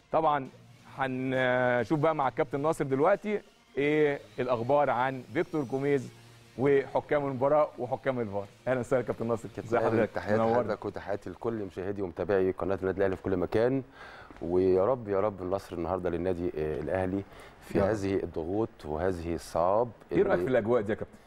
طبعا هنشوف بقى مع الكابتن ناصر دلوقتي ايه الاخبار عن فيكتور جوميز وحكام المباراه وحكام الفار اهلا وسهلا كابتن ناصر ازي حضرتك تحياتي منورنا. لحضرتك وتحياتي لكل مشاهدي ومتابعي قناه النادي الاهلي في كل مكان ويا رب يا رب النصر النهارده للنادي آه، الاهلي في يا رب. هذه الضغوط وهذه الصعاب ايه رايك اللي- في الاجواء دي يا كابتن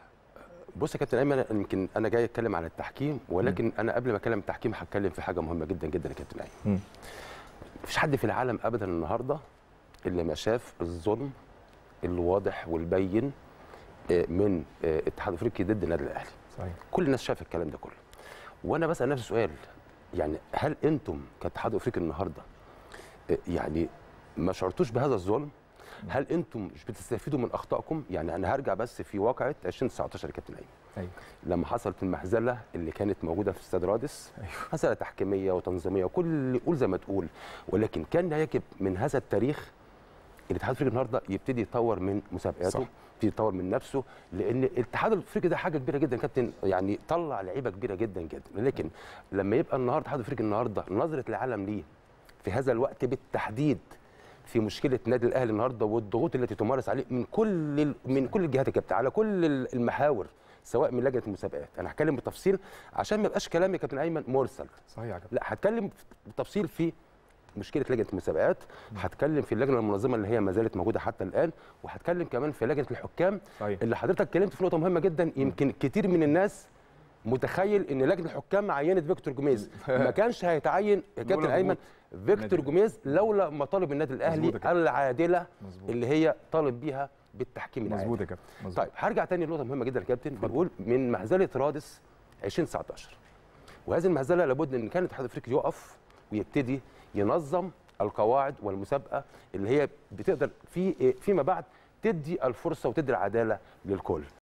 بص يا كابتن ايمن يمكن انا جاي اتكلم عن التحكيم ولكن انا قبل ما اتكلم التحكيم هتكلم في حاجه مهمه جدا جدا يا كابتن ايمن مم. مفيش حد في العالم ابدا النهارده اللي ما شاف الظلم الواضح والبين آه، من آه، الاتحاد الافريقي ضد النادي الاهلي صحيح كل الناس شاف الكلام ده كله وانا بسال نفسي سؤال يعني هل انتم كاتحاد افريقي النهارده آه، يعني ما شعرتوش بهذا الظلم هل انتم مش بتستفيدوا من اخطائكم يعني انا هرجع بس في واقعه 2019 يا كابتن ايمن ايوه لما حصلت المهزله اللي كانت موجوده في استاد رادس أيوة. هزله تحكيميه وتنظيميه وكل قول زي ما تقول ولكن كان يجب من هذا التاريخ الاتحاد الافريقي النهارده يبتدي يطور من مسابقاته صح. يبتدي يطور من نفسه لان الاتحاد الافريقي ده حاجه كبيره جدا يا كابتن يعني طلع لعيبه كبيره جدا جدا لكن لما يبقى النهارده الاتحاد الافريقي النهارده نظره العالم ليه في هذا الوقت بالتحديد في مشكله النادي الاهلي النهارده والضغوط التي تمارس عليه من كل ال- من كل الجهات يا كابتن على كل ال- المحاور سواء من لجنه المسابقات انا هتكلم بالتفصيل عشان ما يبقاش كلامي يا كابتن ايمن مرسل صحيح يا كابتن لا هتكلم بالتفصيل في مشكله لجنه المسابقات هتكلم في اللجنه المنظمه اللي هي ما زالت موجوده حتى الان وهتكلم كمان في لجنه الحكام صحيح اللي حضرتك اتكلمت في نقطه مهمه جدا يمكن كتير من الناس متخيل ان لجنه الحكام عينت فيكتور جوميز ما كانش هيتعين يا كابتن مظبوط. ايمن فيكتور النادي جوميز لولا مطالب النادي مظبوط الاهلي يا كابتن. العادله مظبوط اللي هي طالب بيها بالتحكيم العادل مظبوط يا كابتن مظبوط طيب هرجع تاني لنقطه مهمه جدا يا كابتن بنقول من مهزله رادس 2019 وهذه المهزله لابد ان كان الاتحاد الافريقي يقف ويبتدي ينظم القواعد والمسابقه اللي هي بتقدر في فيما بعد تدي الفرصه وتدي العداله للكل